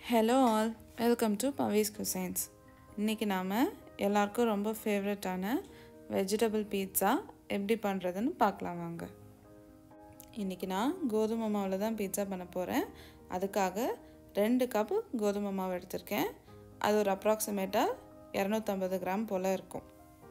hello all welcome to Bhavi's cuisines இன்றைக்கி நாம் எல்லாருக்கும் ரொம்ப ஃபேவரட்டான வெஜிடபிள் பீட்சா எப்படி பண்ணுறதுன்னு பார்க்கலாம் வாங்க இன்றைக்கி நான் கோதுமை மாவில் தான் பீட்சா பண்ண போகிறேன் அதுக்காக ரெண்டு கப்பு கோதுமை மாவு எடுத்திருக்கேன் அது ஒரு அப்ராக்சிமேட்டாக இரநூத்தம்பது கிராம் போல் இருக்கும்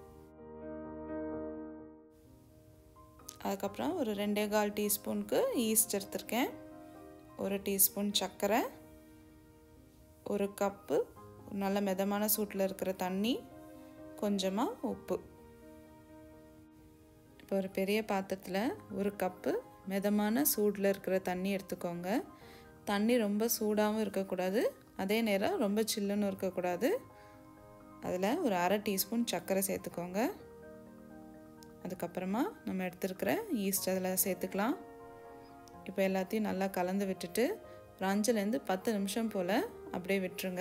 அதுக்கப்புறம் ஒரு ரெண்டே கால் டீஸ்பூனுக்கு ஈஸ்ட் எடுத்திருக்கேன் ஒரு டீஸ்பூன் சர்க்கரை ஒரு கப்பு நல்ல மிதமான சூட்டில் இருக்கிற தண்ணி கொஞ்சமாக உப்பு இப்போ ஒரு பெரிய பாத்திரத்தில் ஒரு கப்பு மிதமான சூடில் இருக்கிற தண்ணி எடுத்துக்கோங்க தண்ணி ரொம்ப சூடாகவும் இருக்கக்கூடாது அதே நேரம் ரொம்ப சில்லுன்னு இருக்கக்கூடாது அதில் ஒரு அரை டீஸ்பூன் சர்க்கரை சேர்த்துக்கோங்க அதுக்கப்புறமா நம்ம எடுத்துருக்கிற ஈஸ்ட் அதில் சேர்த்துக்கலாம் இப்போ எல்லாத்தையும் நல்லா கலந்து விட்டுட்டு ஒரு அஞ்சுலேருந்து பத்து நிமிஷம் போல் அப்படியே விட்டுருங்க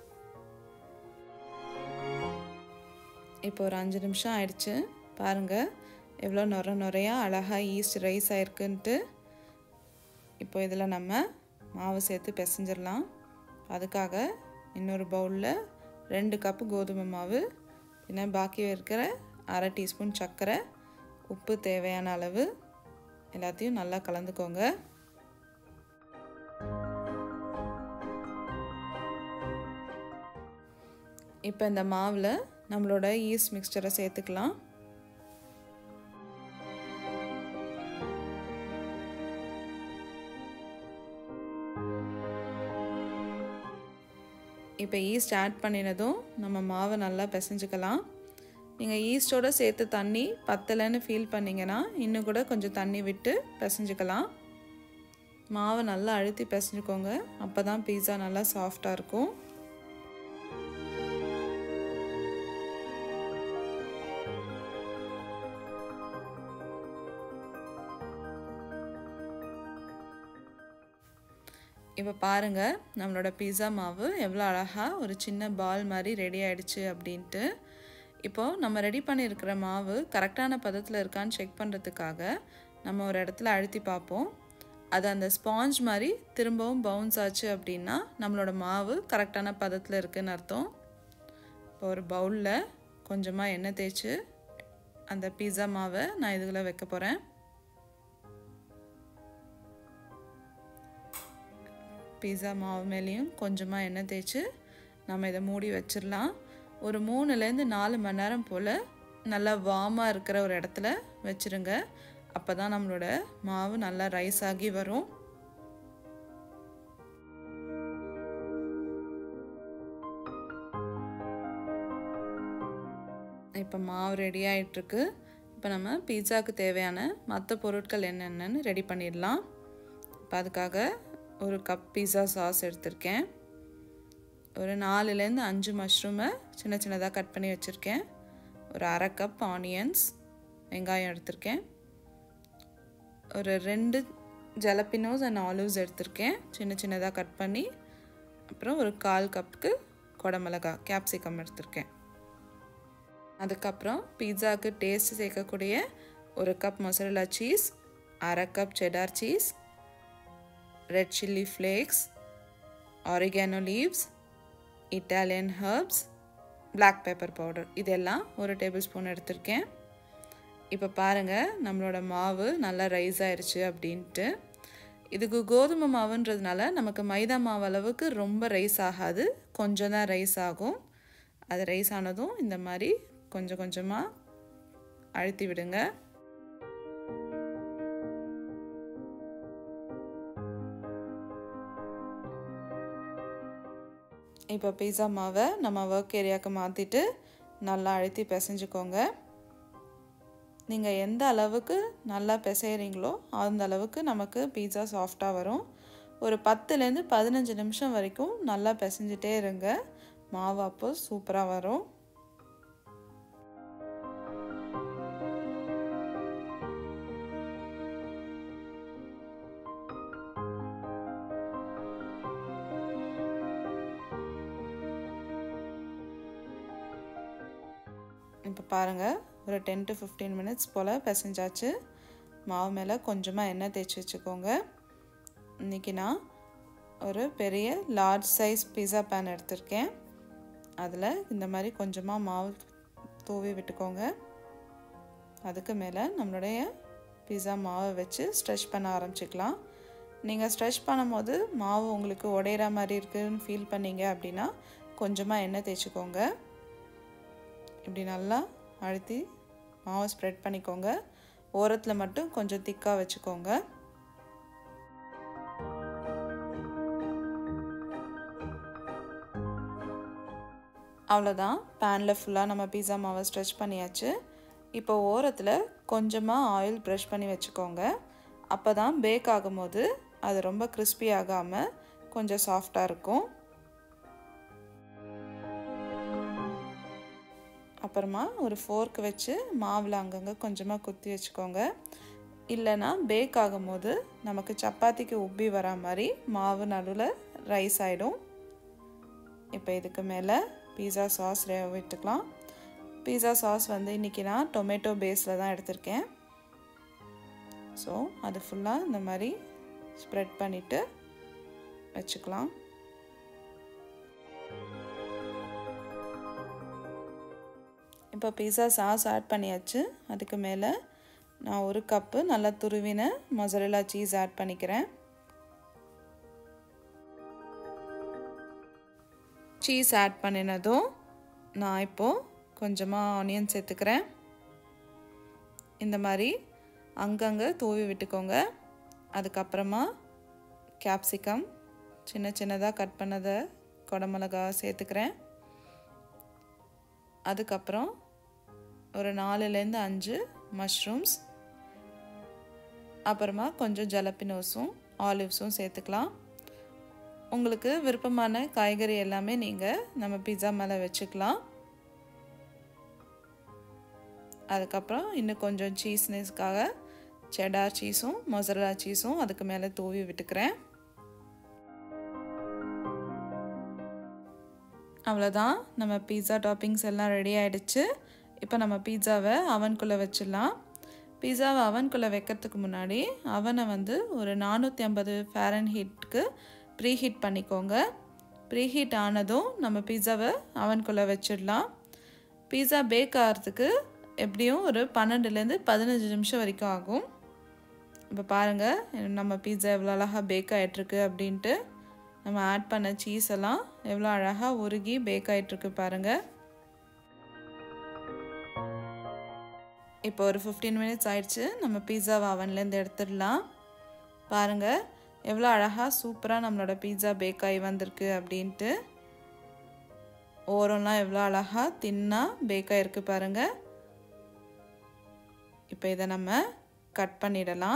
இப்போ ஒரு அஞ்சு நிமிஷம் ஆயிடுச்சு பாருங்கள் எவ்வளோ நுர நுறையா அழகாக ஈஸ்ட் ரைஸ் ஆயிருக்குன்ட்டு இப்போ இதில் நம்ம மாவு சேர்த்து பிசைஞ்சிடலாம் அதுக்காக இன்னொரு பவுலில் ரெண்டு கப்பு கோதுமை மாவு பின்ன பாக்கி இருக்கிற அரை டீஸ்பூன் சர்க்கரை உப்பு தேவையான அளவு எல்லாத்தையும் நல்லா கலந்துக்கோங்க இப்போ இந்த மாவில் நம்மளோட ஈஸ்ட் மிக்சரை சேர்த்துக்கலாம் இப்போ ஈஸ்ட் ஆட் பண்ணினதும் நம்ம மாவை நல்லா பிசைஞ்சுக்கலாம் நீங்கள் ஈஸ்டோடு சேர்த்து தண்ணி பத்தலைன்னு ஃபீல் பண்ணிங்கன்னா இன்னும் கூட கொஞ்சம் தண்ணி விட்டு பிசைஞ்சுக்கலாம் மாவை நல்லா அழுத்தி பிசைஞ்சுக்கோங்க அப்போ தான் பீஸா நல்லா சாஃப்டாக இருக்கும் இப்போ பாருங்கள் நம்மளோட பீஸா மாவு எவ்வளோ அழகாக ஒரு சின்ன பால் மாதிரி ரெடி ஆகிடுச்சு அப்படின்ட்டு இப்போது நம்ம ரெடி பண்ணியிருக்கிற மாவு கரெக்டான பதத்தில் இருக்கான்னு செக் பண்ணுறதுக்காக நம்ம ஒரு இடத்துல அழுத்தி பார்ப்போம் அது அந்த ஸ்பாஞ்ச் மாதிரி திரும்பவும் பவுன்ஸ் ஆச்சு அப்படின்னா நம்மளோட மாவு கரெக்டான பதத்தில் இருக்குதுன்னு அர்த்தம் இப்போ ஒரு பவுலில் கொஞ்சமாக எண்ணெய் தேய்ச்சி அந்த பீஸா மாவை நான் இதுகளை வைக்க போகிறேன் பீஸா மாவு மேலேயும் கொஞ்சமாக எண்ணெய் தேய்ச்சி நம்ம இதை மூடி வச்சிடலாம் ஒரு மூணுலேருந்து நாலு மணி நேரம் போல் நல்லா வார்மாக இருக்கிற ஒரு இடத்துல வச்சுருங்க அப்போ தான் நம்மளோட மாவு நல்லா ரைஸ் ஆகி வரும் இப்போ மாவு ரெடி ஆகிட்டுருக்கு இப்போ நம்ம பீட்சாவுக்கு தேவையான மற்ற பொருட்கள் என்னென்னு ரெடி பண்ணிடலாம் இப்போ அதுக்காக ஒரு கப் பீஸா சாஸ் எடுத்திருக்கேன் ஒரு நாலுலேருந்து அஞ்சு மஷ்ரூமை சின்ன சின்னதாக கட் பண்ணி வச்சுருக்கேன் ஒரு அரை கப் ஆனியன்ஸ் வெங்காயம் எடுத்திருக்கேன் ஒரு ரெண்டு ஜலப்பினோஸ் அண்ட் ஆலிவ்ஸ் எடுத்திருக்கேன் சின்ன சின்னதாக கட் பண்ணி அப்புறம் ஒரு கால் கப்புக்கு குடமிளகா கேப்சிகம் எடுத்திருக்கேன் அதுக்கப்புறம் பீட்சாவுக்கு டேஸ்ட் சேர்க்கக்கூடிய ஒரு கப் மொசரலா சீஸ் அரை cup cheddar cheese red chilli flakes oregano leaves Italian herbs black pepper powder இதெல்லாம் ஒரு டேபிள் ஸ்பூன் எடுத்திருக்கேன் இப்போ பாருங்கள் நம்மளோட மாவு நல்லா ரைஸ் ஆயிடுச்சு அப்படின்ட்டு இதுக்கு கோதுமை மாவுன்றதுனால நமக்கு மைதா மாவு அளவுக்கு ரொம்ப ரைஸ் ஆகாது கொஞ்சம் தான் ரைஸ் ஆகும் அது ரைஸ் ஆனதும் இந்த மாதிரி கொஞ்சம் கொஞ்சமாக அழுத்தி விடுங்க இப்போ பீஸா மாவை நம்ம ஒர்க் ஏரியாவுக்கு மாற்றிட்டு நல்லா அழுத்தி பிசைஞ்சுக்கோங்க நீங்கள் எந்த அளவுக்கு நல்லா பிசைகிறீங்களோ அந்த அளவுக்கு நமக்கு பீஸா சாஃப்டாக வரும் ஒரு பத்துலேருந்து பதினஞ்சு நிமிஷம் வரைக்கும் நல்லா பிசைஞ்சிட்டே இருங்க மாவு அப்போ சூப்பராக வரும் இப்போ பாருங்கள் ஒரு டென் டு ஃபிஃப்டீன் மினிட்ஸ் போல் பிசைஞ்சாச்சு மாவு மேலே கொஞ்சமாக எண்ணெய் தேய்ச்சி வச்சுக்கோங்க இன்றைக்கி நான் ஒரு பெரிய லார்ஜ் சைஸ் பீஸா பேன் எடுத்திருக்கேன் அதில் இந்த மாதிரி கொஞ்சமாக மாவு தூவி விட்டுக்கோங்க அதுக்கு மேலே நம்மளுடைய பீஸா மாவை வச்சு ஸ்ட்ரெச் பண்ண ஆரம்பிச்சிக்கலாம் நீங்கள் ஸ்ட்ரெச் பண்ணும்போது மாவு உங்களுக்கு உடையிற மாதிரி இருக்குதுன்னு ஃபீல் பண்ணீங்க அப்படின்னா கொஞ்சமாக எண்ணெய் தேய்ச்சிக்கோங்க இப்படி நல்லா அழுத்தி மாவை ஸ்ப்ரெட் பண்ணிக்கோங்க ஓரத்தில் மட்டும் கொஞ்சம் திக்காக வச்சுக்கோங்க அவ்வளோதான் பேனில் ஃபுல்லாக நம்ம பீஸா மாவை ஸ்ட்ரெச் பண்ணியாச்சு இப்போ ஓரத்தில் கொஞ்சமாக ஆயில் ப்ரஷ் பண்ணி வச்சுக்கோங்க அப்போ தான் பேக் ஆகும்போது அது ரொம்ப கிறிஸ்பி ஆகாமல் கொஞ்சம் சாஃப்டாக இருக்கும் அப்புறமா ஒரு ஃபோர்க் வச்சு மாவில் அங்கங்கே கொஞ்சமாக குத்தி வச்சுக்கோங்க இல்லைன்னா பேக் ஆகும்போது நமக்கு சப்பாத்திக்கு உப்பி வரா மாதிரி மாவு நடுவில் ரைஸ் ஆகிடும் இப்போ இதுக்கு மேலே பீஸா சாஸ் விட்டுக்கலாம் பீஸா சாஸ் வந்து இன்றைக்கி நான் டொமேட்டோ பேஸில் தான் எடுத்திருக்கேன் ஸோ அது ஃபுல்லாக இந்த மாதிரி ஸ்ப்ரெட் பண்ணிவிட்டு வச்சுக்கலாம் இப்போ பீஸா சாஸ் ஆட் பண்ணியாச்சு அதுக்கு மேலே நான் ஒரு கப்பு நல்லா துருவின மொசரலா சீஸ் ஆட் பண்ணிக்கிறேன் சீஸ் ஆட் பண்ணினதும் நான் இப்போது கொஞ்சமாக ஆனியன் சேர்த்துக்கிறேன் இந்த மாதிரி அங்கங்கே தூவி விட்டுக்கோங்க அதுக்கப்புறமா கேப்சிகம் சின்ன சின்னதாக கட் பண்ணதை குடமிளகா சேர்த்துக்கிறேன் அதுக்கப்புறம் ஒரு நாலுலேருந்து அஞ்சு மஷ்ரூம்ஸ் அப்புறமா கொஞ்சம் ஜலப்பினோஸும் ஆலிவ்ஸும் சேர்த்துக்கலாம் உங்களுக்கு விருப்பமான காய்கறி எல்லாமே நீங்கள் நம்ம பிஸா மேலே வச்சுக்கலாம் அதுக்கப்புறம் இன்னும் கொஞ்சம் சீஸ்னஸ்க்காக செடார் சீஸும் மொசரலா சீஸும் அதுக்கு மேலே தூவி விட்டுக்கிறேன் அவ்வளோதான் நம்ம பீஸா டாப்பிங்ஸ் எல்லாம் ரெடி ஆகிடுச்சு இப்போ நம்ம பீஸாவை அவனுக்குள்ளே வச்சிடலாம் பீஸாவை அவனுக்குள்ளே வைக்கிறதுக்கு முன்னாடி அவனை வந்து ஒரு நானூற்றி ஐம்பது ஃபேரன் ஹீட்டுக்கு ப்ரீ ஹீட் பண்ணிக்கோங்க ப்ரீ ஹீட் ஆனதும் நம்ம பீஸாவை அவனுக்குள்ளே வச்சிடலாம் பீஸா பேக் ஆகிறதுக்கு எப்படியும் ஒரு பன்னெண்டுலேருந்து பதினஞ்சு நிமிஷம் வரைக்கும் ஆகும் இப்போ பாருங்கள் நம்ம பீஸா எவ்வளோ அழகாக பேக் ஆகிட்டுருக்கு அப்படின்ட்டு நம்ம ஆட் பண்ண சீஸ் எல்லாம் எவ்வளோ அழகாக உருகி பேக் ஆகிட்டுருக்கு பாருங்கள் இப்போ ஒரு ஃபிஃப்டீன் மினிட்ஸ் ஆயிடுச்சு நம்ம பீஸாவை அவன்லேருந்து எடுத்துடலாம் பாருங்கள் எவ்வளோ அழகாக சூப்பராக நம்மளோட பீஸா பேக் ஆகி வந்திருக்கு அப்படின்ட்டு ஓரம்லாம் எவ்வளோ அழகாக தின்னாக பேக் ஆகிருக்கு பாருங்கள் இப்போ இதை நம்ம கட் பண்ணிடலாம்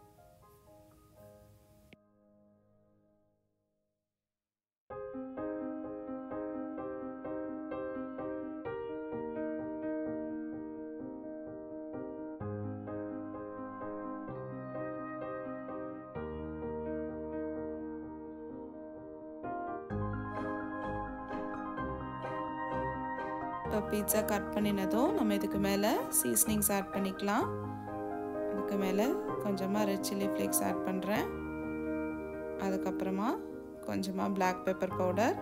இப்போ பீட்சா கட் பண்ணினதும் நம்ம இதுக்கு மேலே சீஸ்னிங்ஸ் ஆட் பண்ணிக்கலாம் அதுக்கு மேலே கொஞ்சமாக ரெட் சில்லி ஃப்ளேக்ஸ் ஆட் பண்ணுறேன் அதுக்கப்புறமா கொஞ்சமாக பிளாக் பெப்பர் பவுடர்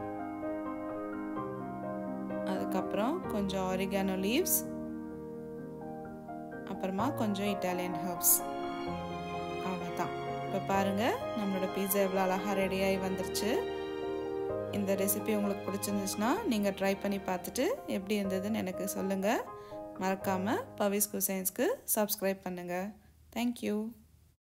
அதுக்கப்புறம் கொஞ்சம் ஆரிகானோ லீவ்ஸ் அப்புறமா கொஞ்சம் இட்டாலியன் ஹர்ப்ஸ் அவ்வளோதான் இப்போ பாருங்கள் நம்மளோட பீஸா எவ்வளோ அழகாக ரெடியாகி வந்துருச்சு இந்த ரெசிபி உங்களுக்கு பிடிச்சிருந்துச்சுன்னா நீங்கள் ட்ரை பண்ணி பார்த்துட்டு எப்படி இருந்ததுன்னு எனக்கு சொல்லுங்கள் மறக்காமல் பவிஸ் குசைன்ஸ்க்கு சப்ஸ்கிரைப் பண்ணுங்கள் தேங்க்யூ